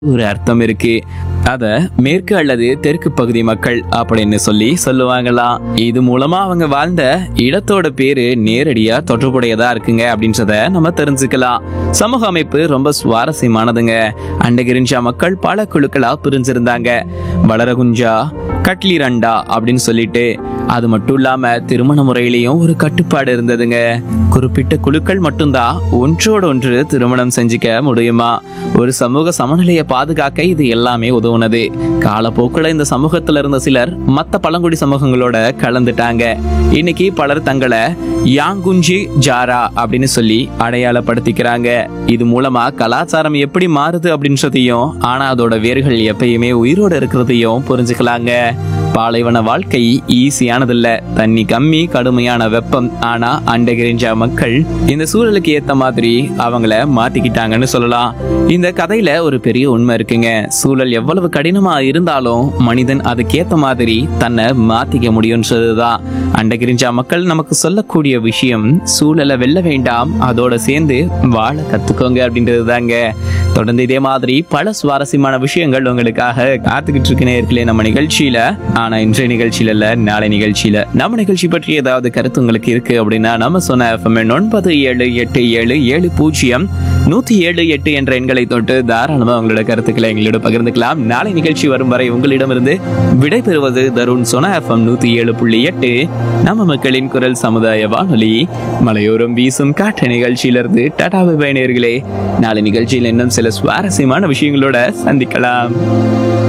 ஒரு அர்த்தம் இருக்கு அத மேற்கு அல்லது தெற்கு பகுதி மக்கள் அப்படின்னு சொல்லி சொல்லுவாங்களாம் இது மூலமா அவங்க வாழ்ந்த இடத்தோட பேரு நேரடியா தொடர்புடையதா இருக்குங்க அப்படின்றத நம்ம தெரிஞ்சுக்கலாம் சமூக அமைப்பு ரொம்ப சுவாரஸ்யமானதுங்க அண்டகிரிஞ்சா மக்கள் பல குழுக்களா பிரிஞ்சிருந்தாங்க வளரகுஞ்சா கட்லிரண்டா அப்படின்னு சொல்லிட்டு அது மட்டும் இல்லாம திருமண முறையிலையும் ஒரு கட்டுப்பாடு இருந்ததுங்க குறிப்பிட்ட குழுக்கள் மட்டும்தான் ஒன்றோடு ஒன்று திருமணம் செஞ்சுக்க முடியுமா ஒரு சமூக சமநிலையை பாதுகாக்க இது எல்லாமே உதவுனது காலப்போக்கில் இந்த சமூகத்துல இருந்த சிலர் மத்த பழங்குடி சமூகங்களோட கலந்துட்டாங்க இன்னைக்கு பலர் தங்களை யாங்குஞ்சி ஜாரா அப்படின்னு சொல்லி அடையாளப்படுத்திக்கிறாங்க இது மூலமா கலாச்சாரம் எப்படி மாறுது அப்படின்றதையும் ஆனா அதோட வேர்கள் எப்பயுமே உயிரோட இருக்கிறதையும் புரிஞ்சுக்கலாங்க பாலைவன வாழ்க்கை ஈஸியானதில்ல தண்ணி கம்மி கடுமையான வெப்பம் ஆனா அண்டகிரிஞ்சா மக்கள் இந்த சூழலுக்கு ஏத்த மாதிரி அவங்கள மாத்திக்கிட்டாங்கன்னு சொல்லலாம் இந்த கதையில ஒரு பெரிய உண்மை இருக்குங்க சூழல் எவ்வளவு கடினமா இருந்தாலும் மனிதன் அதுக்கேத்த மாதிரி தன்னை மாத்திக்க முடியும்ன்றதுதான் அண்டகிரிஞ்சா மக்கள் நமக்கு சொல்லக்கூடிய விஷயம் சூழலை வெல்ல வேண்டாம் அதோட சேர்ந்து வாழ கத்துக்கோங்க அப்படின்றது தாங்க தொடர்ந்து இதே மாதிரி பல சுவாரஸ்யமான விஷயங்கள் உங்களுக்காக காத்துக்கிட்டு இருக்க நேர்களே நம்ம நிகழ்ச்சியில ஆனா இன்றைய நிகழ்ச்சியில இல்ல நாளை நிகழ்ச்சியில நம்ம நிகழ்ச்சி பற்றி ஏதாவது கருத்து உங்களுக்கு இருக்கு அப்படின்னா நம்ம சொன்ன எஃப்எம் ஒன்பது ஏழு எட்டு ஏழு ஏழு பூஜ்ஜியம் நூத்தி ஏழு எட்டு என்ற எண்களை தொட்டு தாராளமா உங்களோட கருத்துக்களை எங்களோட பகிர்ந்துக்கலாம் நாளை நிகழ்ச்சி வரும் வரை உங்களிடமிருந்து விடைபெறுவது தருண் சொன எஃப்எம் நூத்தி ஏழு புள்ளி எட்டு நம்ம மக்களின் குரல் சமுதாய வானொலி மலையோரம் வீசும் காற்று நிகழ்ச்சியிலிருந்து டாடா பை நேயர்களே நாளை நிகழ்ச்சியில் இன்னும் சில சுவாரஸ்யமான விஷயங்களோட சந்திக்கலாம்